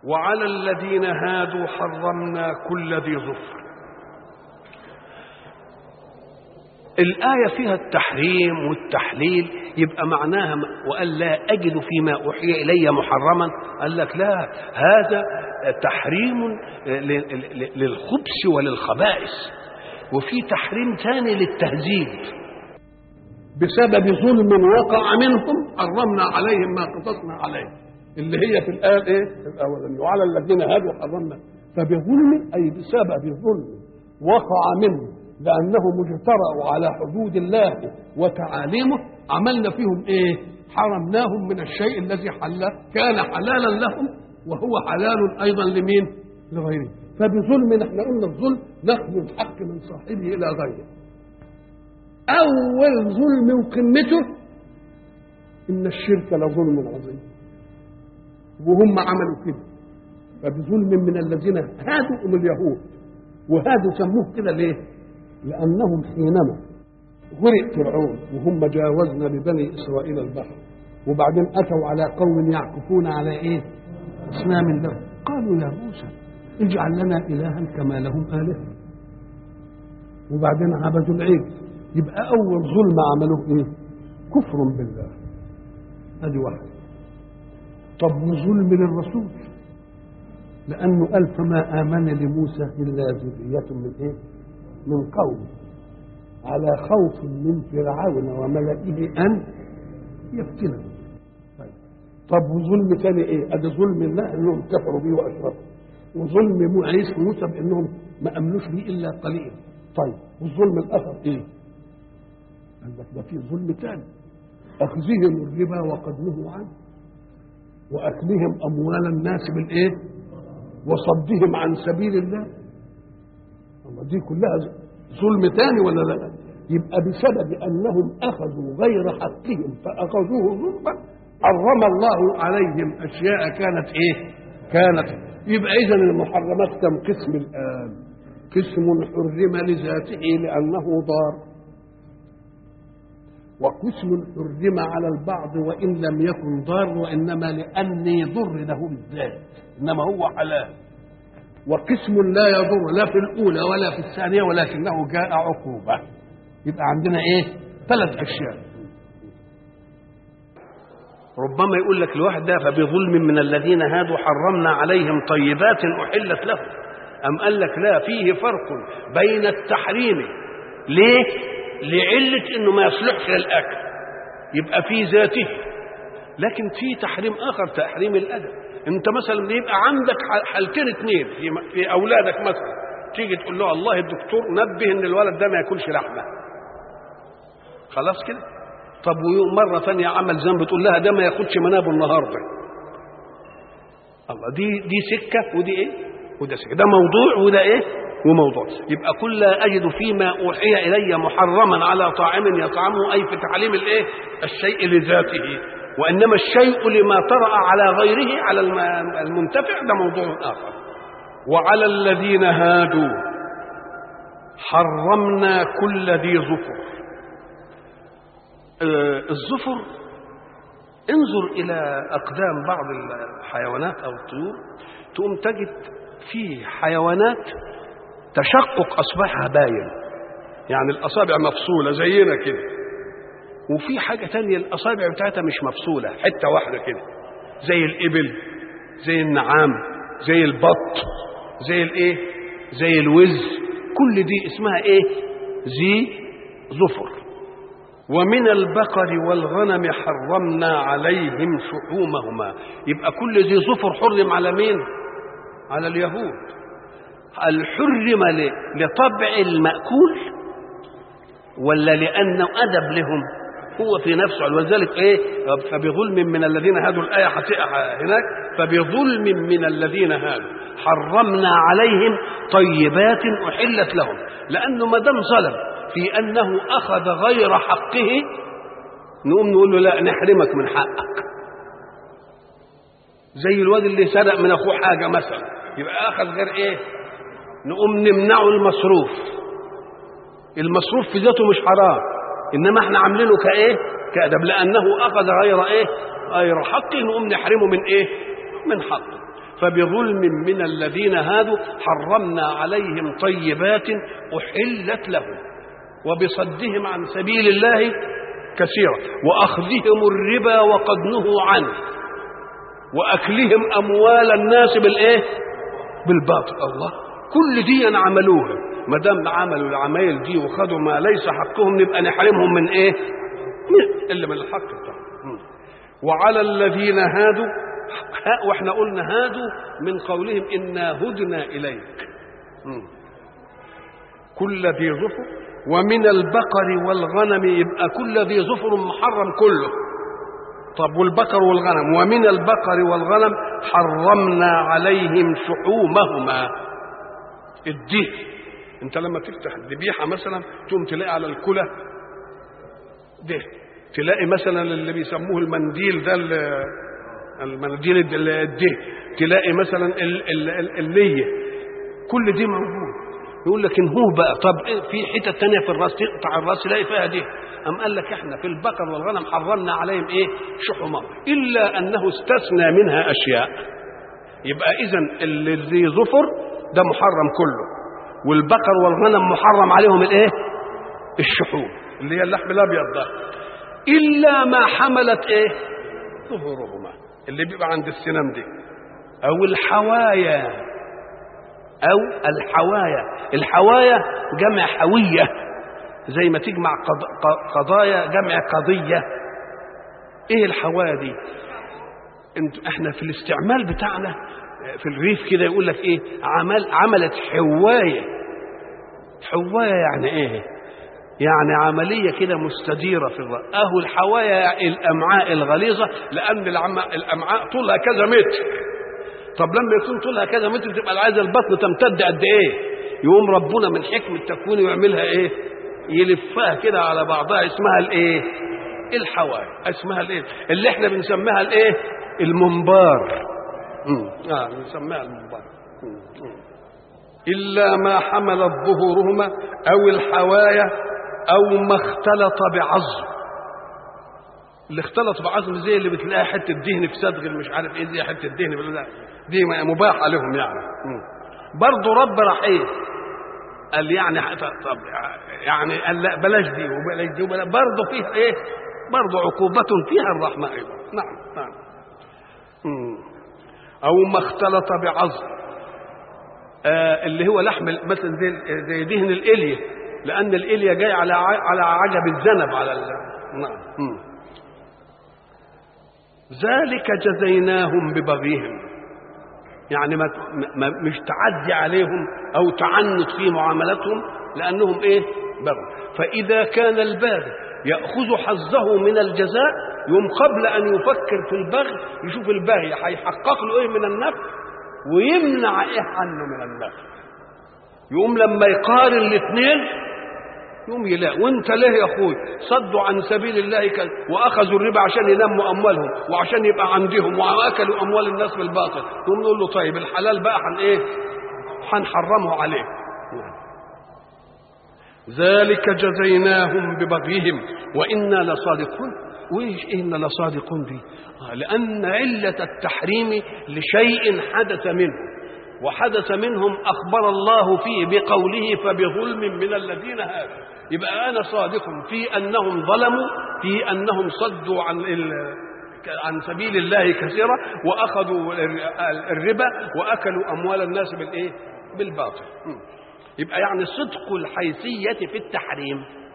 وعلى الذين هادوا حرمنا كل ذي ظفر الآية فيها التحريم والتحليل يبقى معناها وقال لا أجد فيما أوحي إلي محرما قال لك لا هذا تحريم للخبث وللخبائث وفي تحريم ثاني للتهذيب بسبب ظلم وقع منهم حرمنا عليهم ما قصصنا عليه اللي هي في الآية إيه؟ الأولانية وعلى الذين هادوا حرمنا فبظلم أي بسبب ظلم وقع منهم لأنهم اجترأوا على حدود الله وتعاليمه عملنا فيهم إيه؟ حرمناهم من الشيء الذي حل كان حلالا لهم وهو حلال أيضا لمين؟ لغيره فبظلم احنا قلنا الظلم نقل الحق من صاحبه إلى غيره أول ظلم وقمته إن الشرك لظلم عظيم وهم عملوا كده فبظلم من الذين هادوا من اليهود وهادوا سموه كده ليه؟ لأنهم حينما غرق فرعون وهم جاوزنا ببني إسرائيل البحر وبعدين أتوا على قوم يعكفون على إيه؟ أصنام لهم قالوا يا موسى اجعل لنا إلها كما لهم آلهة وبعدين عبدوا العجل يبقى أول ظلم عملوه إيه؟ كفر بالله هذه واحدة طب وظلم للرسول لأنه قال فما آمن لموسى إلا ذرية من إيه؟ من قوم على خوف من فرعون وملئه أن يفتنهم طيب. طب وظلم ثاني ايه؟ ادي ظلم الله انهم كفروا به واشركوا وظلم عيسى موسى بانهم ما امنوش به الا قليل طيب والظلم الاخر ايه؟ قال لك ده في ظلم ثاني اخذهم الربا وقد نهوا عنه واكلهم اموال الناس بالايه؟ وصدهم عن سبيل الله الله دي كلها ظلم ثاني ولا لا؟ يبقى بسبب انهم اخذوا غير حقهم فاخذوه ظلما حرم الله عليهم اشياء كانت ايه؟ كانت يبقى اذا المحرمات كم قسم الان؟ قسم حرم لذاته لانه ضار وقسم حرم على البعض وان لم يكن ضار وانما لاني ضر له بالذات انما هو حلال وقسم لا يضر لا في الاولى ولا في الثانيه ولكنه جاء عقوبه يبقى عندنا ايه ثلاث اشياء ربما يقول لك الواحد ده فبظلم من الذين هادوا حرمنا عليهم طيبات احلت لهم ام قال لك لا فيه فرق بين التحريم ليه لعله انه ما يصلحش للاكل يبقى في ذاته لكن في تحريم اخر تحريم الادب انت مثلا يبقى عندك حالتين اثنين في, في اولادك مثلا تيجي تقول له الله الدكتور نبه ان الولد ده ما ياكلش لحمه خلاص كده طب ومره ثانيه عمل ذنب تقول لها ده ما ياخدش منابه النهارده الله دي دي سكه ودي ايه وده سكه ده موضوع وده ايه وموضوع يبقى كل اجد فيما اوحي الي محرما على طاعم يطعمه اي في تعليم الايه الشيء لذاته وانما الشيء لما طرا على غيره على المنتفع ده موضوع اخر وعلى الذين هادوا حرمنا كل ذي ظفر آه الظفر انظر الى اقدام بعض الحيوانات او الطيور تقوم تجد في حيوانات تشقق اصبعها باين يعني الاصابع مفصوله زينا كده وفي حاجة تانية الأصابع بتاعتها مش مفصولة حتة واحدة كده زي الإبل زي النعام زي البط زي الإيه زي الوز كل دي اسمها إيه ذي ظفر ومن البقر والغنم حرمنا عليهم شحومهما يبقى كل ذي ظفر حرم على مين على اليهود الحرم لطبع المأكول ولا لأنه أدب لهم هو في نفسه ولذلك ايه فبظلم من الذين هادوا الايه هناك فبظلم من الذين هادوا حرمنا عليهم طيبات احلت لهم لانه ما دام ظلم في انه اخذ غير حقه نقوم نقول له لا نحرمك من حقك زي الواد اللي سرق من اخوه حاجه مثلا يبقى اخذ غير ايه نقوم نمنعه المصروف المصروف في ذاته مش حرام انما احنا عاملينه كايه كادب لانه اخذ غير ايه غير حقه نقوم نحرمه من ايه من حقه فبظلم من الذين هادوا حرمنا عليهم طيبات أحلت لهم وبصدهم عن سبيل الله كثيرا وأخذهم الربا وقد نهوا عنه وأكلهم أموال الناس بالإيه بالباطل الله كل دي عملوها ما دام عملوا العمايل دي وخدوا ما ليس حقهم نبقى نحرمهم من ايه؟ من الا من الحق بتاعهم وعلى الذين هادوا واحنا قلنا هادوا من قولهم انا هدنا اليك كل ذي ظفر ومن البقر والغنم يبقى كل ذي ظفر محرم كله طب والبقر والغنم ومن البقر والغنم حرمنا عليهم شحومهما الديه انت لما تفتح الذبيحه مثلا تقوم تلاقي على الكلى ده تلاقي مثلا اللي بيسموه المنديل ده المنديل الده تلاقي مثلا الليه كل دي موجود يقول لك انهوه بقى طب إيه في حته تانية في الراس تقطع الراس تلاقي فيها دي أم قال لك احنا في البقر والغنم حرمنا عليهم ايه شحومهم الا انه استثنى منها اشياء يبقى اذا اللي ذي ظفر ده محرم كله والبقر والغنم محرم عليهم الايه الشحوم اللي هي اللحم الابيض ده الا ما حملت ايه ظهورهما اللي بيبقى عند السنام دي او الحوايا او الحوايا الحوايا جمع حويه زي ما تجمع قضايا جمع قضيه ايه الحوايا دي انت احنا في الاستعمال بتاعنا في الريف كده يقول لك ايه عمل عملت حوايه حوايه يعني ايه يعني عمليه كده مستديره في الرأس اهو الحوايا الامعاء الغليظه لان الامعاء طولها كذا متر طب لما يكون طولها كذا متر تبقى عايزه البطن تمتد قد ايه يقوم ربنا من حكمه تكوينه يعملها ايه يلفها كده على بعضها اسمها الايه الحوايا اسمها الايه اللي احنا بنسميها الايه المنبار اه بنسميها المنبار الا ما حملت ظهورهما او الحوايا او ما اختلط بعظم اللي اختلط بعظم زي اللي بتلاقي حته دهن في صدغ مش عارف ايه دي حته دهن دي مباحه لهم يعني برضه رب رحيم قال يعني طب يعني قال لا بلاش دي وبلاش دي وبلاش برضه فيها ايه برضه عقوبة فيها الرحمة أيضا نعم نعم أو ما اختلط بعظم آه اللي هو لحم مثلا زي زي دهن الإلية لأن الإلية جاي على على عجب الذنب على ال... نعم مم. ذلك جزيناهم ببغيهم يعني ما ما مش تعدي عليهم او تعنت في معاملتهم لانهم ايه بغوا فاذا كان الباغي ياخذ حظه من الجزاء يوم قبل ان يفكر في البغي يشوف الباغي هيحقق له ايه من النفع ويمنع ايه عنه من النفع يقوم لما يقارن الاثنين يقوم يلاقي وانت ليه يا اخوي صدوا عن سبيل الله كان واخذوا الربا عشان ينموا اموالهم وعشان يبقى عندهم واكلوا اموال الناس بالباطل نقوم نقول له طيب الحلال بقى هن ايه هنحرمه عليه ذلك جزيناهم ببغيهم وانا لصادقون وايش انا لصادقون دي آه لان عله التحريم لشيء حدث منه وحدث منهم اخبر الله فيه بقوله فبظلم من الذين هادوا يبقى انا صادق في انهم ظلموا في انهم صدوا عن عن سبيل الله كثيرا واخذوا الربا واكلوا اموال الناس بالايه بالباطل يبقى يعني صدق الحيثيه في التحريم